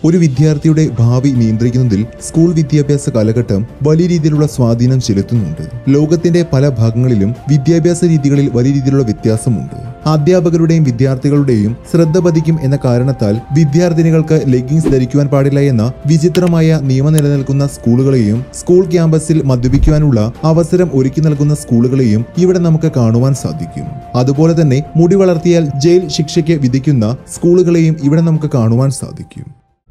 ഒരു വിദ്യാർത്ഥിയുടെ ഭാവി നിയന്ത്രിക്കുന്നതിൽ സ്കൂൾ വിദ്യാഭ്യാസ കാലഘട്ടം വലിയ രീതിയിലുള്ള സ്വാധീനം ചെലുത്തുന്നുണ്ട് ലോകത്തിന്റെ പല ഭാഗങ്ങളിലും വിദ്യാഭ്യാസ രീതികളിൽ വലിയ രീതിയിലുള്ള വ്യത്യാസമുണ്ട് അധ്യാപകരുടെയും വിദ്യാർത്ഥികളുടെയും ശ്രദ്ധ പതിക്കും എന്ന കാരണത്താൽ വിദ്യാർത്ഥിനികൾക്ക് ലെഗിങ്സ് ധരിക്കുവാൻ പാടില്ല എന്ന വിചിത്രമായ നിയമം നിലനിൽക്കുന്ന സ്കൂളുകളെയും സ്കൂൾ ക്യാമ്പസിൽ മദ്യപിക്കുവാനുള്ള അവസരം ഒരുക്കി നൽകുന്ന സ്കൂളുകളെയും ഇവിടെ നമുക്ക് കാണുവാൻ സാധിക്കും അതുപോലെ തന്നെ മുടി വളർത്തിയാൽ ജയിൽ ശിക്ഷയ്ക്ക് വിധിക്കുന്ന സ്കൂളുകളെയും ഇവിടെ നമുക്ക് കാണുവാൻ സാധിക്കും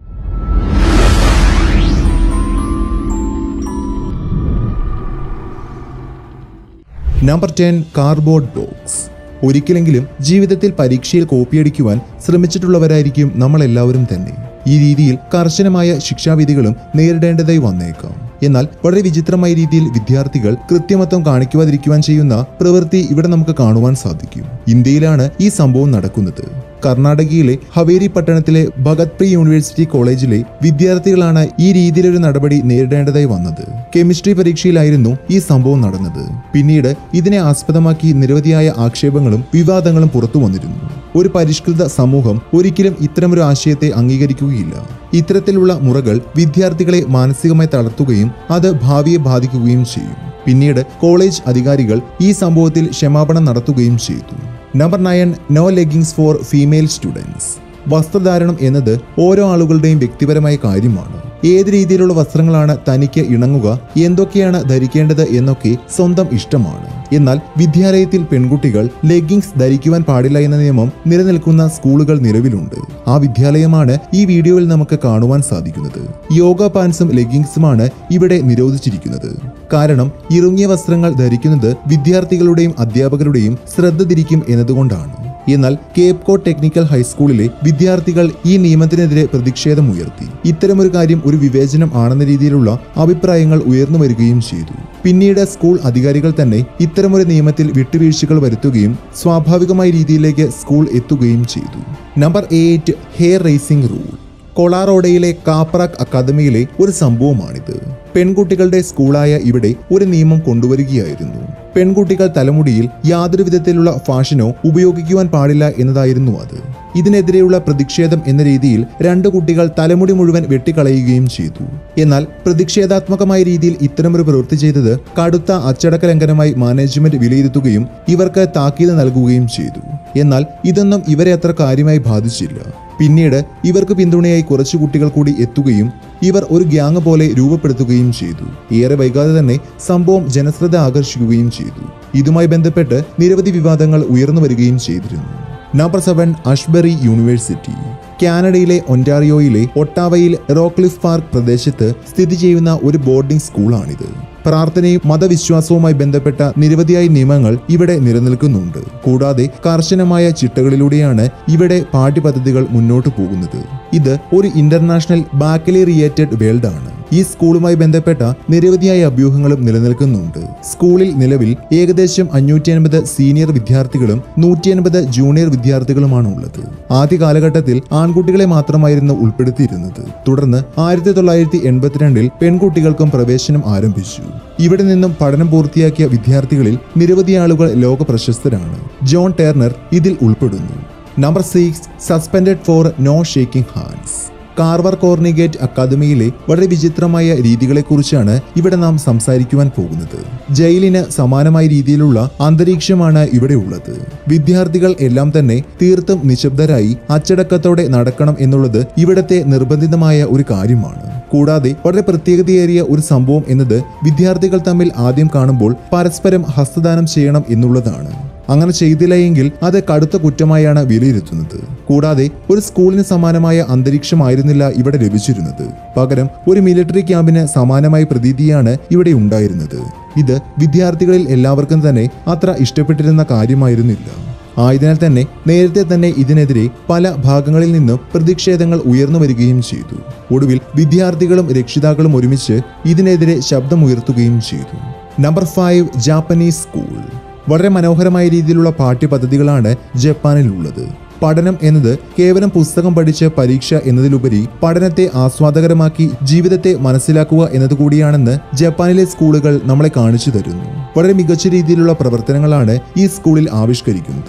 നമ്പർ ടെൻ കാർഡ്ബോർഡ് ബോക്സ് ഒരിക്കലെങ്കിലും ജീവിതത്തിൽ പരീക്ഷയിൽ കോപ്പിയടിക്കുവാൻ ശ്രമിച്ചിട്ടുള്ളവരായിരിക്കും നമ്മൾ എല്ലാവരും തന്നെ ഈ രീതിയിൽ കർശനമായ ശിക്ഷാവിധികളും നേരിടേണ്ടതായി വന്നേക്കാം എന്നാൽ വളരെ വിചിത്രമായ രീതിയിൽ വിദ്യാർത്ഥികൾ കൃത്യമത്വം കാണിക്കുവാതിരിക്കുവാൻ ചെയ്യുന്ന പ്രവൃത്തി ഇവിടെ നമുക്ക് കാണുവാൻ സാധിക്കും ഇന്ത്യയിലാണ് ഈ സംഭവം നടക്കുന്നത് കർണാടകയിലെ ഹവേരി പട്ടണത്തിലെ ഭഗത് യൂണിവേഴ്സിറ്റി കോളേജിലെ വിദ്യാർത്ഥികളാണ് ഈ രീതിയിലൊരു നടപടി നേരിടേണ്ടതായി വന്നത് കെമിസ്ട്രി പരീക്ഷയിലായിരുന്നു ഈ സംഭവം നടന്നത് പിന്നീട് ഇതിനെ ആസ്പദമാക്കി നിരവധിയായ ആക്ഷേപങ്ങളും വിവാദങ്ങളും പുറത്തു വന്നിരുന്നു ഒരു പരിഷ്കൃത സമൂഹം ഒരിക്കലും ഇത്തരമൊരു ആശയത്തെ അംഗീകരിക്കുകയില്ല ഇത്തരത്തിലുള്ള മുറകൾ വിദ്യാർത്ഥികളെ മാനസികമായി തളർത്തുകയും അത് ഭാവിയെ ബാധിക്കുകയും ചെയ്യും പിന്നീട് കോളേജ് അധികാരികൾ ഈ സംഭവത്തിൽ ക്ഷമാപണം നടത്തുകയും ചെയ്തു number nine no leggings for female students വസ്ത്രധാരണം എന്നത് ഓരോ ആളുകളുടെയും വ്യക്തിപരമായ കാര്യമാണ് ഏത് രീതിയിലുള്ള വസ്ത്രങ്ങളാണ് തനിക്ക് ഇണങ്ങുക എന്തൊക്കെയാണ് ധരിക്കേണ്ടത് എന്നൊക്കെ സ്വന്തം ഇഷ്ടമാണ് എന്നാൽ വിദ്യാലയത്തിൽ പെൺകുട്ടികൾ ലെഗിങ്സ് ധരിക്കുവാൻ പാടില്ല എന്ന നിയമം നിലനിൽക്കുന്ന സ്കൂളുകൾ നിലവിലുണ്ട് ആ വിദ്യാലയമാണ് ഈ വീഡിയോയിൽ നമുക്ക് കാണുവാൻ സാധിക്കുന്നത് യോഗ പാൻസും ലെഗിങ്സുമാണ് ഇവിടെ നിരോധിച്ചിരിക്കുന്നത് കാരണം ഇറുങ്ങിയ വസ്ത്രങ്ങൾ ധരിക്കുന്നത് വിദ്യാർത്ഥികളുടെയും അധ്യാപകരുടെയും ശ്രദ്ധ തിരിക്കും എന്നതുകൊണ്ടാണ് എന്നാൽ കേപ്പ് കോട്ട് ടെക്നിക്കൽ ഹൈസ്കൂളിലെ വിദ്യാർത്ഥികൾ ഈ നിയമത്തിനെതിരെ പ്രതിഷേധമുയർത്തി ഇത്തരമൊരു കാര്യം ഒരു വിവേചനം ആണെന്ന രീതിയിലുള്ള അഭിപ്രായങ്ങൾ ഉയർന്നു വരികയും ചെയ്തു പിന്നീട് സ്കൂൾ അധികാരികൾ തന്നെ ഇത്തരമൊരു നിയമത്തിൽ വിട്ടുവീഴ്ചകൾ വരുത്തുകയും സ്വാഭാവികമായ രീതിയിലേക്ക് സ്കൂൾ എത്തുകയും ചെയ്തു number eight hair racing rule കൊളാറോഡയിലെ കാപ്രാക് അക്കാദമിയിലെ ഒരു സംഭവമാണിത് പെൺകുട്ടികളുടെ സ്കൂളായ ഇവിടെ ഒരു നിയമം കൊണ്ടുവരികയായിരുന്നു പെൺകുട്ടികൾ തലമുടിയിൽ യാതൊരു വിധത്തിലുള്ള ഫാഷനോ ഉപയോഗിക്കുവാൻ പാടില്ല എന്നതായിരുന്നു അത് ഇതിനെതിരെയുള്ള പ്രതിഷേധം എന്ന രീതിയിൽ രണ്ട് കുട്ടികൾ തലമുടി മുഴുവൻ വെട്ടിക്കളയുകയും ചെയ്തു എന്നാൽ പ്രതിഷേധാത്മകമായ രീതിയിൽ ഇത്തരമൊരു പ്രവൃത്തി ചെയ്തത് കടുത്ത അച്ചടക്ക ലംഘനമായി മാനേജ്മെന്റ് വിലയിരുത്തുകയും ഇവർക്ക് താക്കീത് നൽകുകയും ചെയ്തു എന്നാൽ ഇതൊന്നും ഇവരെ അത്ര കാര്യമായി ബാധിച്ചില്ല പിന്നീട് ഇവർക്ക് പിന്തുണയായി കുറച്ചു കുട്ടികൾ കൂടി എത്തുകയും ഇവർ ഒരു ഗ്യാങ് പോലെ രൂപപ്പെടുത്തുകയും ചെയ്തു ഏറെ വൈകാതെ തന്നെ സംഭവം ജനശ്രദ്ധ ആകർഷിക്കുകയും ചെയ്തു ഇതുമായി ബന്ധപ്പെട്ട് നിരവധി വിവാദങ്ങൾ ഉയർന്നു വരികയും ചെയ്തിരുന്നു നമ്പർ സെവൻ അഷ്ബറി യൂണിവേഴ്സിറ്റി കാനഡയിലെ ഒൻറ്റാറിയോയിലെ ഒട്ടാവയിൽ റോക്ലിഫ് പാർക്ക് പ്രദേശത്ത് സ്ഥിതി ചെയ്യുന്ന ഒരു ബോർഡിംഗ് സ്കൂളാണിത് പ്രാർത്ഥനയും മതവിശ്വാസവുമായി ബന്ധപ്പെട്ട നിരവധിയായ നിയമങ്ങൾ ഇവിടെ നിലനിൽക്കുന്നുണ്ട് കൂടാതെ കർശനമായ ചിട്ടകളിലൂടെയാണ് ഇവിടെ പാഠ്യപദ്ധതികൾ മുന്നോട്ട് പോകുന്നത് ഇത് ഒരു ഇന്റർനാഷണൽ ബാക്കലേറിയേറ്റഡ് വേൾഡ് ആണ് ഈ സ്കൂളുമായി ബന്ധപ്പെട്ട നിരവധിയായ അഭ്യൂഹങ്ങളും നിലനിൽക്കുന്നുണ്ട് സ്കൂളിൽ നിലവിൽ ഏകദേശം അഞ്ഞൂറ്റി അൻപത് സീനിയർ വിദ്യാർത്ഥികളും നൂറ്റി അൻപത് ജൂനിയർ വിദ്യാർത്ഥികളുമാണ് ഉള്ളത് ആദ്യ കാലഘട്ടത്തിൽ ആൺകുട്ടികളെ മാത്രമായിരുന്നു ഉൾപ്പെടുത്തിയിരുന്നത് തുടർന്ന് ആയിരത്തി തൊള്ളായിരത്തി എൺപത്തിരണ്ടിൽ പെൺകുട്ടികൾക്കും പ്രവേശനം ആരംഭിച്ചു ഇവിടെ നിന്നും പഠനം പൂർത്തിയാക്കിയ വിദ്യാർത്ഥികളിൽ നിരവധി ആളുകൾ ലോക പ്രശസ്തരാണ് ജോൺ ടേർണർ ഇതിൽ ഉൾപ്പെടുന്നു number six suspended for no shaking hands Carver കോർണിഗേറ്റ് അക്കാദമിയിലെ വളരെ വിചിത്രമായ രീതികളെക്കുറിച്ചാണ് ഇവിടെ നാം സംസാരിക്കുവാൻ പോകുന്നത് ജയിലിന് സമാനമായ രീതിയിലുള്ള അന്തരീക്ഷമാണ് ഇവിടെ ഉള്ളത് വിദ്യാർത്ഥികൾ എല്ലാം തന്നെ തീർത്തും നിശബ്ദരായി അച്ചടക്കത്തോടെ നടക്കണം എന്നുള്ളത് ഇവിടത്തെ നിർബന്ധിതമായ ഒരു കാര്യമാണ് കൂടാതെ വളരെ പ്രത്യേകതയേറിയ ഒരു സംഭവം എന്നത് വിദ്യാർത്ഥികൾ തമ്മിൽ ആദ്യം കാണുമ്പോൾ പരസ്പരം ഹസ്തദാനം ചെയ്യണം എന്നുള്ളതാണ് അങ്ങനെ ചെയ്തില്ല എങ്കിൽ അത് കടുത്ത കുറ്റമായാണ് വിലയിരുത്തുന്നത് കൂടാതെ ഒരു സ്കൂളിന് സമാനമായ അന്തരീക്ഷമായിരുന്നില്ല ഇവിടെ ലഭിച്ചിരുന്നത് പകരം ഒരു മിലിറ്ററി ക്യാമ്പിന് സമാനമായ പ്രതീതിയാണ് ഇവിടെ ഉണ്ടായിരുന്നത് ഇത് വിദ്യാർത്ഥികളിൽ എല്ലാവർക്കും തന്നെ അത്ര ഇഷ്ടപ്പെട്ടിരുന്ന കാര്യമായിരുന്നില്ല ആയതിനാൽ തന്നെ നേരത്തെ തന്നെ ഇതിനെതിരെ പല ഭാഗങ്ങളിൽ നിന്നും പ്രതിഷേധങ്ങൾ ഉയർന്നു വരികയും ചെയ്തു ഒടുവിൽ വിദ്യാർത്ഥികളും രക്ഷിതാക്കളും ഒരുമിച്ച് ഇതിനെതിരെ ശബ്ദമുയർത്തുകയും ചെയ്തു നമ്പർ ഫൈവ് ജാപ്പനീസ് സ്കൂൾ വളരെ മനോഹരമായ രീതിയിലുള്ള പാഠ്യപദ്ധതികളാണ് ജപ്പാനിലുള്ളത് പഠനം എന്നത് കേവലം പുസ്തകം പഠിച്ച് പരീക്ഷ എന്നതിലുപരി പഠനത്തെ ആസ്വാദകരമാക്കി ജീവിതത്തെ മനസ്സിലാക്കുക എന്നതുകൂടിയാണെന്ന് ജപ്പാനിലെ സ്കൂളുകൾ നമ്മളെ കാണിച്ചു തരുന്നു വളരെ മികച്ച രീതിയിലുള്ള പ്രവർത്തനങ്ങളാണ് ഈ സ്കൂളിൽ ആവിഷ്കരിക്കുന്നത്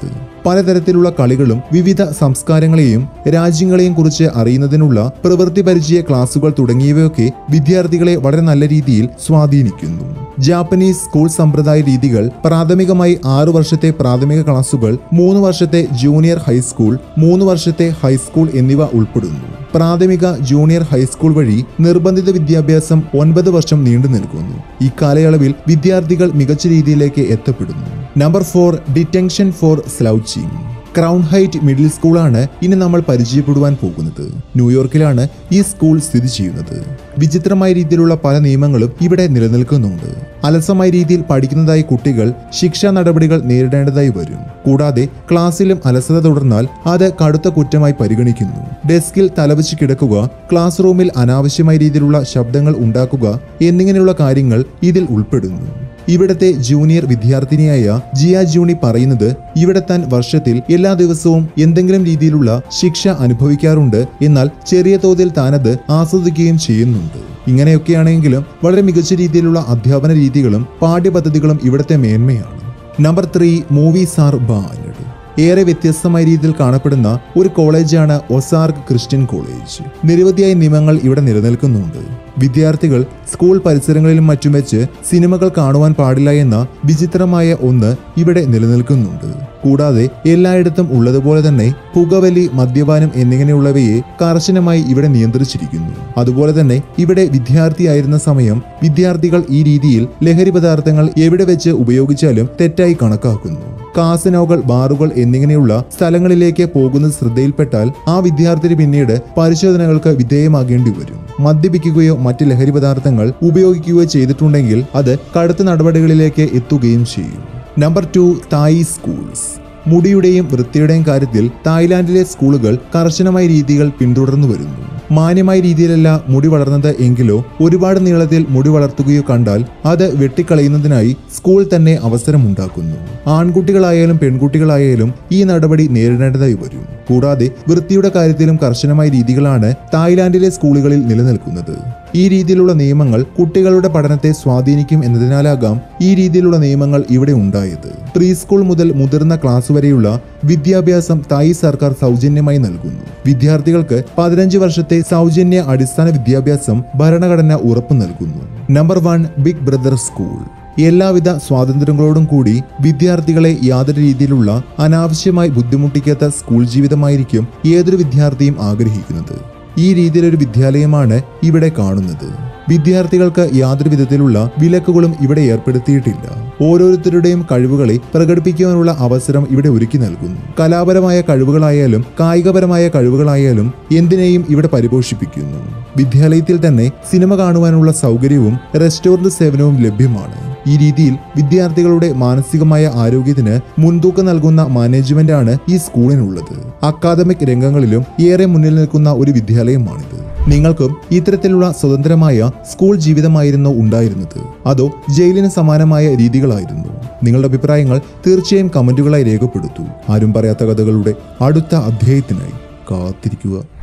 പലതരത്തിലുള്ള കളികളും വിവിധ സംസ്കാരങ്ങളെയും രാജ്യങ്ങളെയും കുറിച്ച് അറിയുന്നതിനുള്ള പ്രവൃത്തി പരിചയ ക്ലാസുകൾ തുടങ്ങിയവയൊക്കെ വിദ്യാർത്ഥികളെ വളരെ നല്ല രീതിയിൽ സ്വാധീനിക്കുന്നു ജാപ്പനീസ് സ്കൂൾ സമ്പ്രദായ രീതികൾ പ്രാഥമികമായി ആറു വർഷത്തെ പ്രാഥമിക ക്ലാസുകൾ മൂന്ന് വർഷത്തെ ജൂനിയർ ഹൈസ്കൂൾ മൂന്ന് വർഷത്തെ ഹൈസ്കൂൾ എന്നിവ ഉൾപ്പെടുന്നു പ്രാഥമിക ജൂനിയർ ഹൈസ്കൂൾ വഴി നിർബന്ധിത വിദ്യാഭ്യാസം ഒൻപത് വർഷം നീണ്ടു നിൽക്കുന്നു ഇക്കാലയളവിൽ വിദ്യാർത്ഥികൾ മികച്ച രീതിയിലേക്ക് എത്തപ്പെടുന്നു number four detention for slouching Crown Height middle സ്കൂളാണ് ഇനി നമ്മൾ പരിചയപ്പെടുവാൻ പോകുന്നത് ന്യൂയോർക്കിലാണ് ഈ സ്കൂൾ സ്ഥിതി ചെയ്യുന്നത് വിചിത്രമായ രീതിയിലുള്ള പല നിയമങ്ങളും ഇവിടെ നിലനിൽക്കുന്നുണ്ട് അലസമായ രീതിയിൽ പഠിക്കുന്നതായി കുട്ടികൾ ശിക്ഷാ നടപടികൾ നേരിടേണ്ടതായി വരും കൂടാതെ ക്ലാസ്സിലും അലസത തുടർന്നാൽ അത് കടുത്ത കുറ്റമായി പരിഗണിക്കുന്നു ഡെസ്കിൽ തലവച്ച് കിടക്കുക ക്ലാസ് റൂമിൽ അനാവശ്യമായ രീതിയിലുള്ള ശബ്ദങ്ങൾ ഉണ്ടാക്കുക എന്നിങ്ങനെയുള്ള കാര്യങ്ങൾ ഇതിൽ ഉൾപ്പെടുന്നു ഇവിടത്തെ ജൂനിയർ വിദ്യാർത്ഥിനിയായ ജിയ ജൂണി പറയുന്നത് ഇവിടെ താൻ വർഷത്തിൽ എല്ലാ ദിവസവും എന്തെങ്കിലും രീതിയിലുള്ള ശിക്ഷ അനുഭവിക്കാറുണ്ട് എന്നാൽ ചെറിയ തോതിൽ താനത് ആസ്വദിക്കുകയും ചെയ്യുന്നുണ്ട് ഇങ്ങനെയൊക്കെയാണെങ്കിലും വളരെ മികച്ച രീതിയിലുള്ള അധ്യാപന രീതികളും പാഠ്യപദ്ധതികളും ഇവിടുത്തെ മേന്മയാണ് number three movies are banned ഏറെ വ്യത്യസ്തമായ രീതിയിൽ കാണപ്പെടുന്ന ഒരു കോളേജാണ് ഒസാർഗ് ക്രിസ്ത്യൻ കോളേജ് നിരവധിയായ നിയമങ്ങൾ ഇവിടെ നിലനിൽക്കുന്നുണ്ട് വിദ്യാർത്ഥികൾ സ്കൂൾ പരിസരങ്ങളിലും മറ്റും വെച്ച് സിനിമകൾ കാണുവാൻ പാടില്ല എന്ന വിചിത്രമായ ഒന്ന് ഇവിടെ നിലനിൽക്കുന്നുണ്ട് കൂടാതെ എല്ലായിടത്തും ഉള്ളതുപോലെ തന്നെ പുകവലി മദ്യപാനം എന്നിങ്ങനെയുള്ളവയെ കർശനമായി ഇവിടെ നിയന്ത്രിച്ചിരിക്കുന്നു അതുപോലെ തന്നെ ഇവിടെ വിദ്യാർത്ഥിയായിരുന്ന സമയം വിദ്യാർത്ഥികൾ ഈ രീതിയിൽ ലഹരി പദാർത്ഥങ്ങൾ എവിടെ വെച്ച് ഉപയോഗിച്ചാലും തെറ്റായി കണക്കാക്കുന്നു കാസിനോകൾ ബാറുകൾ എന്നിങ്ങനെയുള്ള സ്ഥലങ്ങളിലേക്ക് പോകുന്നത് ശ്രദ്ധയിൽപ്പെട്ടാൽ ആ വിദ്യാർത്ഥിന് പിന്നീട് പരിശോധനകൾക്ക് വിധേയമാകേണ്ടി വരും മദ്യപിക്കുകയോ മറ്റ് ലഹരി പദാർത്ഥങ്ങൾ ഉപയോഗിക്കുകയോ ചെയ്തിട്ടുണ്ടെങ്കിൽ അത് കടുത്ത നടപടികളിലേക്ക് എത്തുകയും ചെയ്യും നമ്പർ ടു തായി സ്കൂൾസ് മുടിയുടെയും വൃത്തിയുടെയും കാര്യത്തിൽ തായ്ലാന്റിലെ സ്കൂളുകൾ കർശനമായ രീതികൾ പിന്തുടർന്നു വരുന്നു മാന്യമായ രീതിയിലല്ല മുടി വളർന്നത് എങ്കിലോ ഒരുപാട് നീളത്തിൽ മുടി വളർത്തുകയോ കണ്ടാൽ അത് വെട്ടിക്കളയുന്നതിനായി സ്കൂൾ തന്നെ അവസരമുണ്ടാക്കുന്നു ആൺകുട്ടികളായാലും പെൺകുട്ടികളായാലും ഈ നടപടി നേരിടേണ്ടതായി വരും കൂടാതെ വൃത്തിയുടെ കാര്യത്തിലും കർശനമായ രീതികളാണ് തായ്ലാന്റിലെ സ്കൂളുകളിൽ നിലനിൽക്കുന്നത് ഈ രീതിയിലുള്ള നിയമങ്ങൾ കുട്ടികളുടെ പഠനത്തെ സ്വാധീനിക്കും എന്നതിനാലാകാം ഈ രീതിയിലുള്ള നിയമങ്ങൾ ഇവിടെ ഉണ്ടായത് പ്രീ സ്കൂൾ മുതൽ മുതിർന്ന ക്ലാസ് വരെയുള്ള വിദ്യാഭ്യാസം തായ് സർക്കാർ സൗജന്യമായി നൽകുന്നു വിദ്യാർത്ഥികൾക്ക് പതിനഞ്ച് വർഷത്തെ സൗജന്യ അടിസ്ഥാന വിദ്യാഭ്യാസം ഭരണഘടന ഉറപ്പു നൽകുന്നു number one big brother school എല്ലാവിധ സ്വാതന്ത്ര്യങ്ങളോടും കൂടി വിദ്യാർത്ഥികളെ യാതൊരു രീതിയിലുള്ള അനാവശ്യമായി ബുദ്ധിമുട്ടിക്കാത്ത സ്കൂൾ ജീവിതമായിരിക്കും ഏതൊരു വിദ്യാർത്ഥിയും ആഗ്രഹിക്കുന്നത് ഈ രീതിയിലൊരു വിദ്യാലയമാണ് ഇവിടെ കാണുന്നത് വിദ്യാർത്ഥികൾക്ക് യാതൊരു വിധത്തിലുള്ള വിലക്കുകളും ഇവിടെ ഏർപ്പെടുത്തിയിട്ടില്ല ഓരോരുത്തരുടെയും കഴിവുകളെ പ്രകടിപ്പിക്കുവാനുള്ള അവസരം ഇവിടെ ഒരുക്കി നൽകുന്നു കലാപരമായ കഴിവുകളായാലും കായികപരമായ കഴിവുകളായാലും എന്തിനേയും ഇവിടെ പരിപോഷിപ്പിക്കുന്നു വിദ്യാലയത്തിൽ തന്നെ സിനിമ കാണുവാനുള്ള സൗകര്യവും റെസ്റ്റോറന്റ് സേവനവും ലഭ്യമാണ് ഈ രീതിയിൽ വിദ്യാർത്ഥികളുടെ മാനസികമായ ആരോഗ്യത്തിന് മുൻതൂക്കം നൽകുന്ന മാനേജ്മെന്റാണ് ഈ സ്കൂളിനുള്ളത് അക്കാദമിക് രംഗങ്ങളിലും ഏറെ മുന്നിൽ നിൽക്കുന്ന ഒരു വിദ്യാലയമാണിത് നിങ്ങൾക്കും ഇത്തരത്തിലുള്ള സ്വതന്ത്രമായ സ്കൂൾ ജീവിതമായിരുന്നോ ഉണ്ടായിരുന്നത് അതോ ജയിലിന് സമാനമായ രീതികളായിരുന്നു നിങ്ങളുടെ അഭിപ്രായങ്ങൾ തീർച്ചയായും കമന്റുകളായി രേഖപ്പെടുത്തൂ ആരും പറയാത്ത കഥകളുടെ അടുത്ത അധ്യായത്തിനായി കാത്തിരിക്കുക